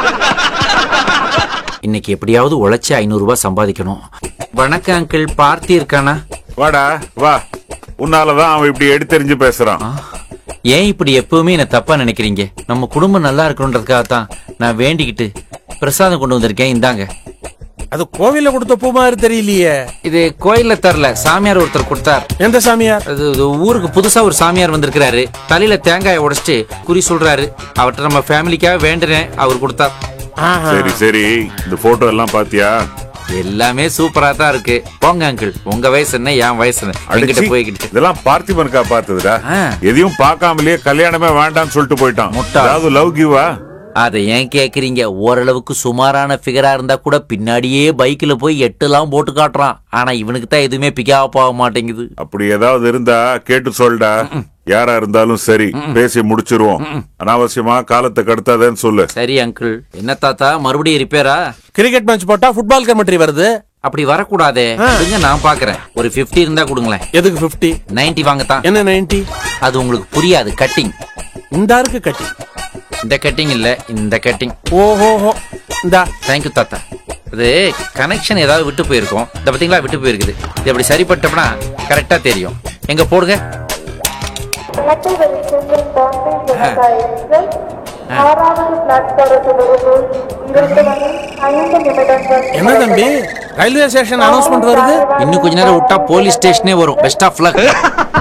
இன்னைக்கு எப்படியாவது உழைச்சி ஐநூறு ரூபாய் சம்பாதிக்கணும் வணக்கம் அங்கிள் பார்த்தி இருக்கானா வாடா வா உன்னாலதான் அவன் இப்படி எடுத்தெறிஞ்சு பேசுறான் ஏன் இப்படி எப்பவுமே என்ன தப்பா நினைக்கிறீங்க நம்ம குடும்பம் நல்லா இருக்கணுன்றதுக்காக தான் நான் வேண்டிக்கிட்டு பிரசாதம் கொண்டு வந்திருக்கேன் இந்தாங்க அது கோவில்ல கொடுத்த பூ மாதிரி தெரியலையே இது கோயில்ல தரல சாமியார் ஒருத்தர் கொடுத்தார் எந்த சாமியார் அது இது ஊருக்கு புதுசா ஒரு சாமியார் வந்திருக்கிறாரு தலையில தேங்காயை உடைச்சிட்டு குறி சொல்றாரு அவர்ட்ட நம்ம ஃபேமிலிக்காக வேண்டுறேன் அவர் கொடுத்தார் ஆஹா. சரி சரி இந்த போட்டோ எல்லாம் பாத்தியா எல்லாமே சூப்பரா தான் இருக்கு போங்க அங்கிள் உங்க வயசு என்ன என் வயசு என்ன என்கிட்ட அடிச்சி, போய்கிட்டு இதெல்லாம் பார்த்திபனுக்கா பார்த்ததுடா ஆ. எதையும் பார்க்காமலேயே கல்யாணமே வேண்டாம்னு சொல்லிட்டு போயிட்டான் முட்டாள். அதாவது லவ் கிவா அதை ஏன் கேக்குறீங்க ஓரளவுக்கு சுமாரான ஃபிகரா இருந்தா கூட பின்னாடியே பைக்ல போய் எட்டுலாம் போட்டு காட்டுறான் ஆனா இவனுக்கு தான் எதுவுமே பிக்கப் ஆக மாட்டேங்குது அப்படி ஏதாவது இருந்தா கேட்டு சொல்டா யாரா இருந்தாலும் சரி பேசி முடிச்சிருவோம் அனாவசியமா காலத்தை கடத்தாதேன்னு சொல்லு சரி அங்கிள் என்ன தாத்தா மறுபடியும் ரிப்பேரா கிரிக்கெட் மேட்ச் போட்டா ஃபுட்பால் கமெண்ட்ரி வருது அப்படி வரக்கூடாதே கொடுங்க நான் பாக்குறேன் ஒரு 50 இருந்தா கொடுங்களேன் எதுக்கு 50 90 வாங்கத்தான் என்ன 90 அது உங்களுக்கு புரியாது கட்டிங் இந்த இருக்கு கட்டி இந்த கட்டிங் இல்ல இந்த கட்டிங் ஓஹோஹோ இந்தா தேங்க்யூ தாத்தா இது கனெக்ஷன் ஏதாவது விட்டு போயிருக்கும் இந்த பாத்தீங்களா விட்டு போயிருக்குது இது அப்படி சரிப்பட்டோம்னா கரெக்டா தெரியும் எங்க போடுங்க வணக்கம் வெளிச்செல்லும் பாம்பே விவசாயிகள் ஆறாவது பிளாட்பாரத்திலிருந்து இரண்டு மணி ஐந்து நிமிடங்கள் என்ன தம்பி ரயில்வே ஸ்டேஷன் அனௌன்ஸ்மெண்ட் வருது இன்னும் கொஞ்ச நேரம் விட்டா போலீஸ் ஸ்டேஷனே வரும் பெஸ்ட் ஆஃப் லக்